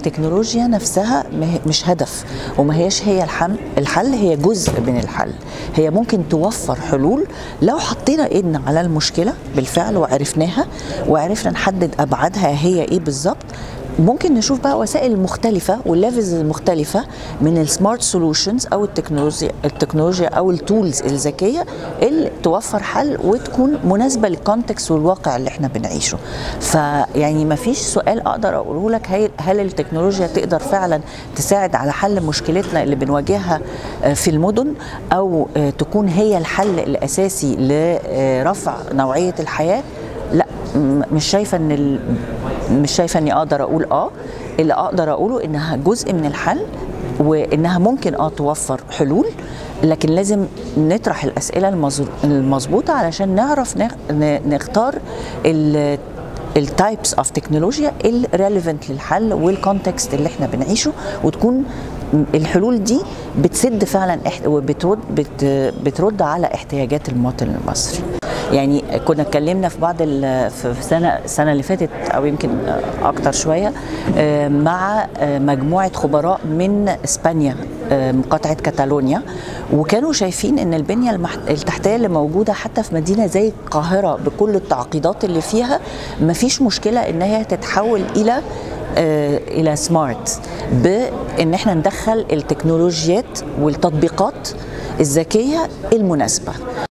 التكنولوجيا نفسها ما هي- مش هدف وما هيش هي الحل الحل هي جزء من الحل هي ممكن توفر حلول لو حطينا ايدنا على المشكله بالفعل وعرفناها وعرفنا نحدد ابعادها هي ايه بالظبط ممكن نشوف بقى وسائل مختلفة والليفلز المختلفة من السمارت سولوشنز أو التكنولوجيا التكنولوجيا أو التولز الذكية اللي توفر حل وتكون مناسبة للكونتكست والواقع اللي احنا بنعيشه. فيعني ما فيش سؤال أقدر أقوله لك هل, هل التكنولوجيا تقدر فعلا تساعد على حل مشكلتنا اللي بنواجهها آه، في المدن أو آه، تكون هي الحل الأساسي لرفع نوعية الحياة؟ لا م- مش شايفه ان ال... مش شايفه اني اقدر اقول اه اللي اقدر اقوله انها جزء من الحل وانها ممكن اه توفر حلول لكن لازم نطرح الاسئله المظ- المظبوطه علشان نعرف نخ... ن- نختار ال التايبس اوف تكنولوجيا الريليفنت للحل والكونتكست اللي احنا بنعيشه وتكون الحلول دي بتسد فعلا احت... وبترد بت... بترد على احتياجات المواطن المصري يعني كنا اتكلمنا في بعض ال- في سنه السنه اللي فاتت او يمكن اكتر شويه آه، مع آه، مجموعه خبراء من اسبانيا آه، مقاطعه كاتالونيا وكانوا شايفين ان البنيه المح- التحتيه اللي موجوده حتى في مدينه زي القاهره بكل التعقيدات اللي فيها مفيش مشكله ان هي تتحول الى آه، الى سمارت بان احنا ندخل التكنولوجيات والتطبيقات الذكيه المناسبه